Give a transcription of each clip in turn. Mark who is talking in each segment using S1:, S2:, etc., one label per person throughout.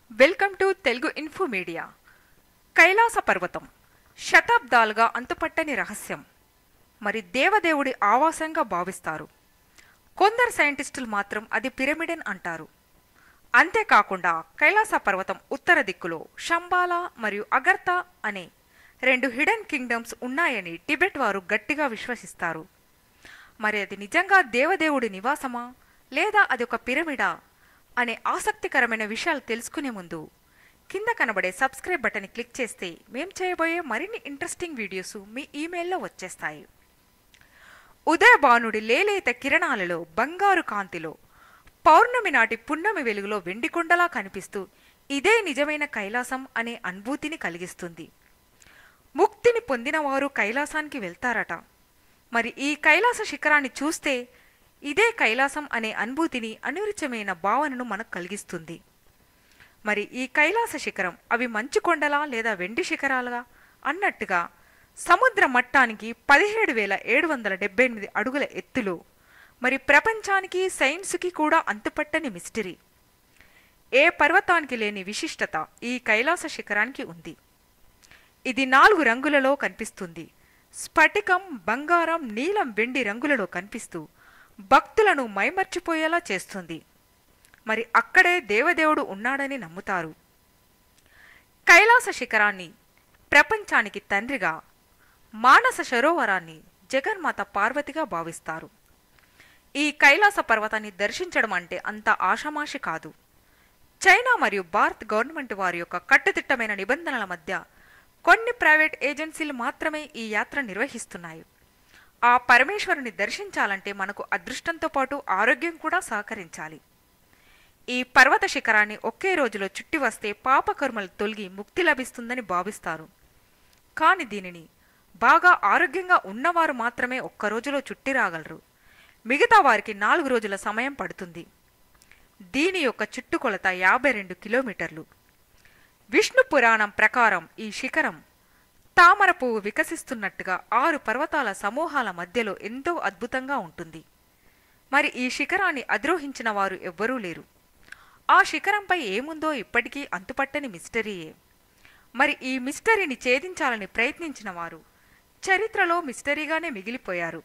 S1: welcome to Telugu info media Kailasa పర్వతం శతాబ్దాలుగా అంతుపట్టని రహస్యం మరి దేవదేవుడి ఆవాసంగా భావిస్తారు కొందరు సైంటిస్టులు మాత్రం అది పిరమిడెన్ అంటారు అంతేకాకుండా కైలాస పర్వతం ఉత్తర దిక్కులో షంబాలా మరియు అగర్తా అనే రెండు హిడెన్ కింగ్డమ్స్ ఉన్నాయని టిబెట్ వారు గట్టిగా విశ్వసిస్తారు మరి అది నిజంగా దేవదేవుడి నివాసమా లేదా అది ఒక పిరమిడా అనే ఆసక్తికరమైన విషయాలు తెలుసుకునే ముందు కింద కనబడే సబ్స్క్రైబ్ బటన్ క్లిక్ చేస్తే మేం చేయబోయే మరిన్ని ఇంట్రెస్టింగ్ వీడియోస్ మీ ఈమెయిల్లో వచ్చేస్తాయి ఉదయభానుడి లేలేత కిరణాలలో బంగారు కాంతిలో పౌర్ణమి నాటి పున్నమి వెలుగులో వెండికొండలా కనిపిస్తూ ఇదే నిజమైన కైలాసం అనే అనుభూతిని కలిగిస్తుంది ముక్తిని పొందినవారు కైలాసానికి వెళ్తారట మరి ఈ కైలాస శిఖరాన్ని చూస్తే ఇదే కైలాసం అనే అనుభూతిని అనిరుచమైన భావనను మనకు కలిగిస్తుంది మరి ఈ కైలాస శిఖరం అవి మంచు కొండలా లేదా వెండి శిఖరాలుగా అన్నట్టుగా సముద్ర మట్టానికి పదిహేడు వేల ఏడు వందల డెబ్బై ఎనిమిది అడుగుల ఎత్తులో మరి ప్రపంచానికి సైన్స్కి కూడా అంతుపట్టని మిస్టరీ ఏ పర్వతానికి లేని విశిష్టత ఈ కైలాస శిఖరానికి ఉంది ఇది నాలుగు రంగులలో కనిపిస్తుంది స్ఫటికం బంగారం నీలం వెండి రంగులలో కనిపిస్తూ భక్తులను మైమర్చిపోయేలా చేస్తుంది మరి అక్కడే దేవదేవుడు ఉన్నాడని నమ్ముతారు కైలాస శిఖరాన్ని ప్రపంచానికి తండ్రిగా మానస సరోవరాన్ని జగన్మాత పార్వతిగా భావిస్తారు ఈ కైలాస పర్వతాన్ని దర్శించడం అంటే అంత ఆషామాషి కాదు చైనా మరియు భారత్ గవర్నమెంట్ వారి యొక్క కట్టుదిట్టమైన నిబంధనల మధ్య కొన్ని ప్రైవేట్ ఏజెన్సీలు మాత్రమే ఈ యాత్ర నిర్వహిస్తున్నాయి ఆ పరమేశ్వరుని దర్శించాలంటే మనకు అదృష్టంతో పాటు ఆరోగ్యం కూడా సహకరించాలి ఈ పర్వత శిఖరాన్ని ఒకే రోజులో చుట్టి వస్తే పాపకర్మలు తొలగి ముక్తి లభిస్తుందని భావిస్తారు కాని దీనిని బాగా ఆరోగ్యంగా ఉన్నవారు మాత్రమే ఒక్క రోజులో చుట్టి రాగలరు మిగతా వారికి నాలుగు రోజుల సమయం పడుతుంది దీని యొక్క చుట్టుకొలత యాభై రెండు కిలోమీటర్లు విష్ణు పురాణం ప్రకారం ఈ శిఖరం తామర పువ్వు వికసిస్తున్నట్టుగా ఆరు పర్వతాల సమూహాల మధ్యలో ఎంతో అద్భుతంగా ఉంటుంది మరి ఈ శిఖరాన్ని అధిరోహించిన వారు ఎవ్వరూ లేరు ఆ శిఖరంపై ఏముందో ఇప్పటికీ అంతుపట్టని మిస్టరీయే మరి ఈ మిస్టరీని ఛేదించాలని ప్రయత్నించిన వారు చరిత్రలో మిస్టరీగానే మిగిలిపోయారు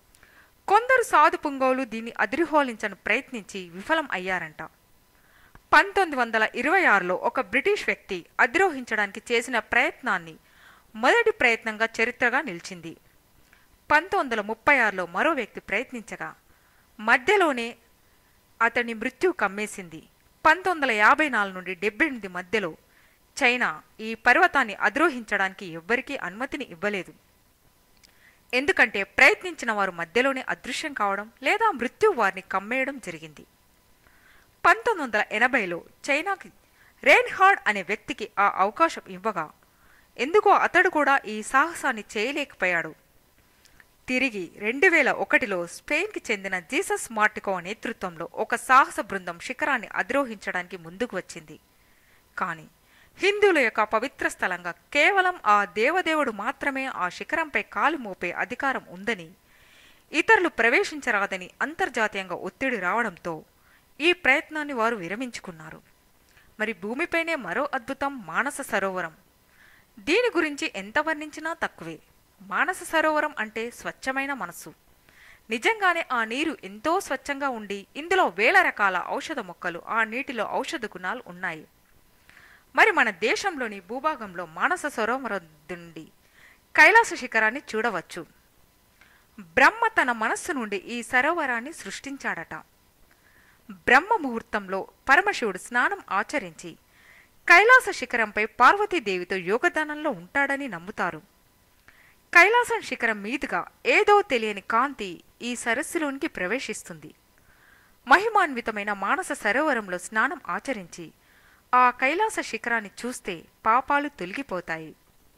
S1: కొందరు సాధు పుంగవులు దీన్ని అదిరిహోలించను ప్రయత్నించి విఫలం అయ్యారంట పంతొమ్మిది వందల ఇరవై ఆరులో ఒక బ్రిటిష్ వ్యక్తి అధిరోహించడానికి చేసిన ప్రయత్నాన్ని మొదటి ప్రయత్నంగా చరిత్రగా నిలిచింది పంతొమ్మిది వందల ముప్పై ఆరులో మరో వ్యక్తి ప్రయత్నించగా మధ్యలోనే అతని మృత్యు కమ్మేసింది పంతొమ్మిది వందల యాభై నాలుగు నుండి డెబ్బై ఎనిమిది మధ్యలో చైనా ఈ పర్వతాన్ని అధిరోహించడానికి ఎవ్వరికీ అనుమతిని ఇవ్వలేదు ఎందుకంటే ప్రయత్నించిన వారు మధ్యలోనే అదృశ్యం కావడం లేదా మృత్యు వారిని కమ్మేయడం జరిగింది పంతొమ్మిది వందల ఎనభైలో చైనాకి రేన్హార్డ్ అనే వ్యక్తికి ఆ అవకాశం ఇవ్వగా ఎందుకో అతడు కూడా ఈ సాహసాన్ని చేయలేకపోయాడు తిరిగి రెండు వేల ఒకటిలో స్పెయిన్కి చెందిన జీసస్ మార్టికో నేతృత్వంలో ఒక సాహస బృందం శిఖరాన్ని అధిరోహించడానికి ముందుకు వచ్చింది కానీ హిందువుల యొక్క పవిత్ర స్థలంగా కేవలం ఆ దేవదేవుడు మాత్రమే ఆ శిఖరంపై కాలు మోపే అధికారం ఉందని ఇతరులు ప్రవేశించరాదని అంతర్జాతీయంగా ఒత్తిడి రావడంతో ఈ ప్రయత్నాన్ని వారు విరమించుకున్నారు మరి భూమిపైనే మరో అద్భుతం మానస సరోవరం దీని గురించి ఎంత వర్ణించినా తక్కువే మానస సరోవరం అంటే స్వచ్ఛమైన మనస్సు నిజంగానే ఆ నీరు ఎంతో స్వచ్ఛంగా ఉండి ఇందులో వేల రకాల ఔషధ మొక్కలు ఆ నీటిలో ఔషధ గుణాలు ఉన్నాయి మరి మన దేశంలోని భూభాగంలో మానస సరోవరం నుండి కైలాస శిఖరాన్ని చూడవచ్చు బ్రహ్మ తన మనస్సు నుండి ఈ సరోవరాన్ని సృష్టించాడట బ్రహ్మ ముహూర్తంలో పరమశివుడు స్నానం ఆచరించి కైలాస శిఖరంపై పార్వతీదేవితో యోగదానంలో ఉంటాడని నమ్ముతారు కైలాసం శిఖరం మీదుగా ఏదో తెలియని కాంతి ఈ సరస్సులోనికి ప్రవేశిస్తుంది మహిమాన్వితమైన మానస సరోవరంలో స్నానం ఆచరించి ఆ కైలాస శిఖరాన్ని చూస్తే పాపాలు తొలగిపోతాయి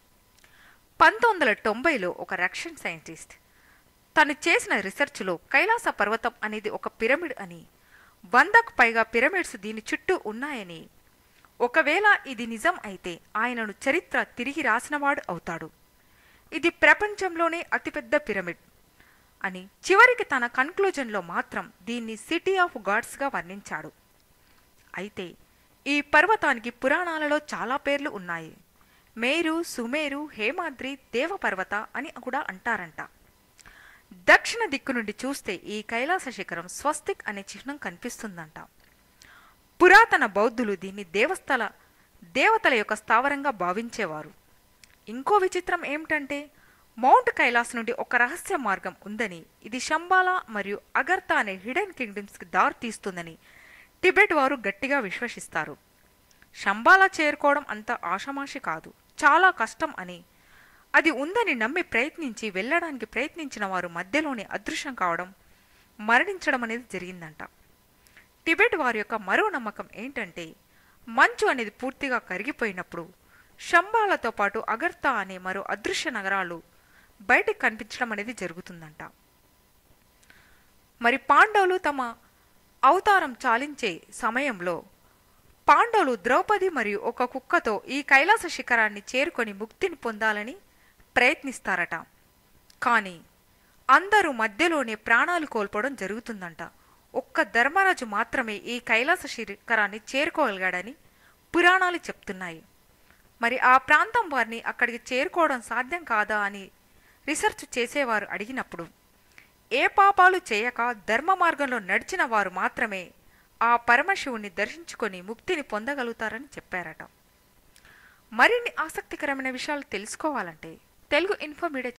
S1: పంతొమ్మిది వందల తొంభైలో ఒక రష్యన్ సైంటిస్ట్ తను చేసిన రీసెర్చ్లో కైలాస పర్వతం అనేది ఒక పిరమిడ్ అని వందకు పైగా పిరమిడ్స్ దీని చుట్టూ ఉన్నాయని ఒకవేళ ఇది నిజం అయితే ఆయనను చరిత్ర తిరిగి రాసినవాడు అవుతాడు ఇది ప్రపంచంలోనే అతిపెద్ద పిరమిడ్ అని చివరికి తన కన్క్లూజన్లో మాత్రం దీన్ని సిటీ ఆఫ్ గాడ్స్గా వర్ణించాడు అయితే ఈ పర్వతానికి పురాణాలలో చాలా పేర్లు ఉన్నాయి మేరు సుమేరు హేమాద్రి దేవపర్వత అని కూడా అంటారంట దక్షిణ దిక్కు నుండి చూస్తే ఈ కైలాస శిఖరం స్వస్తిక్ అనే చిహ్నం కనిపిస్తుందంట పురాతన బౌద్ధులు దీన్ని దేవస్థల దేవతల యొక్క స్థావరంగా భావించేవారు ఇంకో విచిత్రం ఏమిటంటే మౌంట్ కైలాస్ నుండి ఒక రహస్య మార్గం ఉందని ఇది శంబాలా మరియు అగర్తా అనే హిడెన్ కింగ్డమ్స్కి దారి తీస్తుందని టిబెట్ వారు గట్టిగా విశ్వసిస్తారు శంబాలా చేరుకోవడం అంత ఆషమాషి కాదు చాలా కష్టం అని అది ఉందని నమ్మి ప్రయత్నించి వెళ్ళడానికి ప్రయత్నించిన వారు మధ్యలోనే అదృశ్యం కావడం మరణించడం అనేది జరిగిందంట టిబెట్ వారి యొక్క మరో నమ్మకం ఏంటంటే మంచు అనేది పూర్తిగా కరిగిపోయినప్పుడు శంబాలతో పాటు అగర్తా అనే మరో అదృశ్య నగరాలు బయటికి కనిపించడం అనేది జరుగుతుందంట మరి పాండవులు తమ అవతారం చాలించే సమయంలో పాండవులు ద్రౌపది మరియు ఒక కుక్కతో ఈ కైలాస శిఖరాన్ని చేరుకొని ముక్తిని పొందాలని ప్రయత్నిస్తారట కానీ అందరూ మధ్యలోనే ప్రాణాలు కోల్పోవడం జరుగుతుందంట ఒక్క ధర్మరాజు మాత్రమే ఈ కైలాస శిఖరాన్ని చేరుకోగలిగాడని పురాణాలు చెప్తున్నాయి మరి ఆ ప్రాంతం వారిని అక్కడికి చేరుకోవడం సాధ్యం కాదా అని రీసెర్చ్ చేసేవారు అడిగినప్పుడు ఏ పాపాలు చేయక ధర్మ మార్గంలో నడిచిన వారు మాత్రమే ఆ పరమశివుణ్ణి దర్శించుకొని ముక్తిని పొందగలుగుతారని చెప్పారట మరిన్ని ఆసక్తికరమైన విషయాలు తెలుసుకోవాలంటే తెలుగు ఇన్ఫో మీడియా